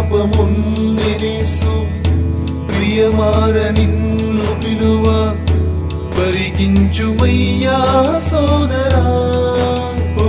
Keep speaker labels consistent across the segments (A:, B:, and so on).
A: పరితాపముందెనేసు ప్రియమార నిన్ను పిలువ పరికించుమయ్యా సోదరా ఓ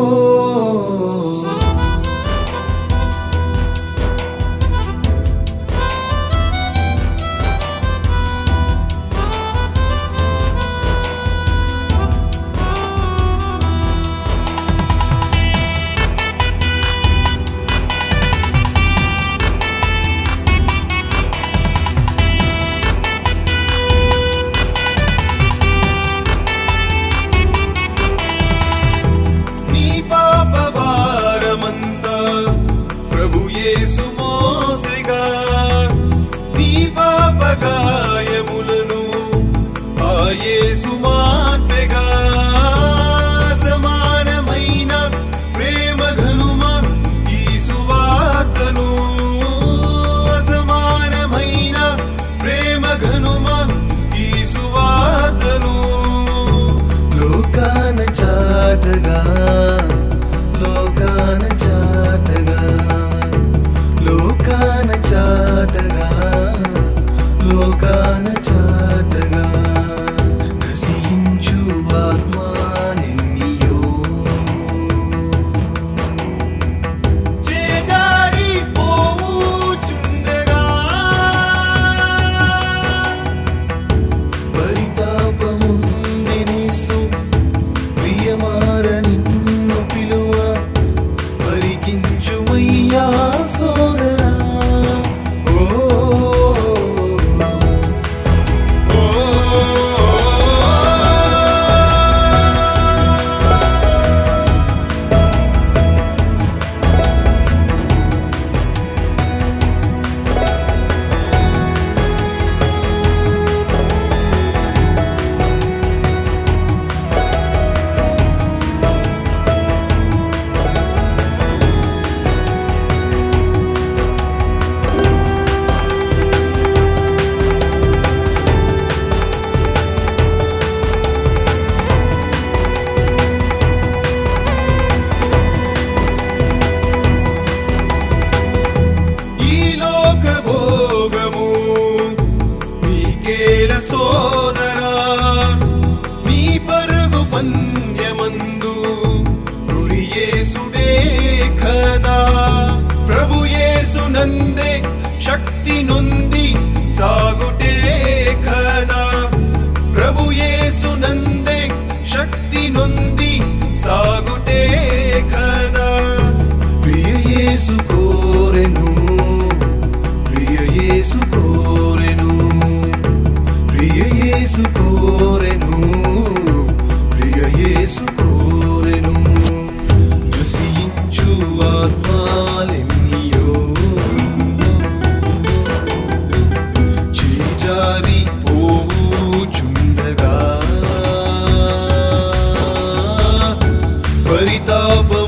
A: నీ పాప భారమంతా ప్రభు యేసు మోసెగా నీ పాప గాయములను ఆ యేసు మాన్పెగా సమానమైన ప్రేమ ఘనుమ ఈ సువార్తను సమానమైన ప్రేమ ఘనుమ ఈ సువార్తను లోకాన చాటగా లోకాన చాటగా లోకాన చాటగా లోకాన చాటగా నశించు ఆత్మా నిన్నియో చేజారి పోవుచుండగా పరితాపముందెనేసు ప్రియమార నిన్ను పిలువ పరికించుమయ్యా సోదరా ఓ ఓ ఈ లోక భోగము నీకేల సోదరా నీ పరుగు పంద్యమందు గురి యేసుడే కదా ప్రభు యేసు నందే శక్తి నొంది సాగుటే కదా ప్రభు యేసు నందే శక్తి నొంది సాగుటే కదా ప్రియ యేసు కోరెను ప్రియ యేసు కోరెను ప్రియ యేసు కోరెను ప్రియ యేసు కోరెను నశించు ఆత్మాలెన్నియో చేజారి పోవుచుండగా పరితాప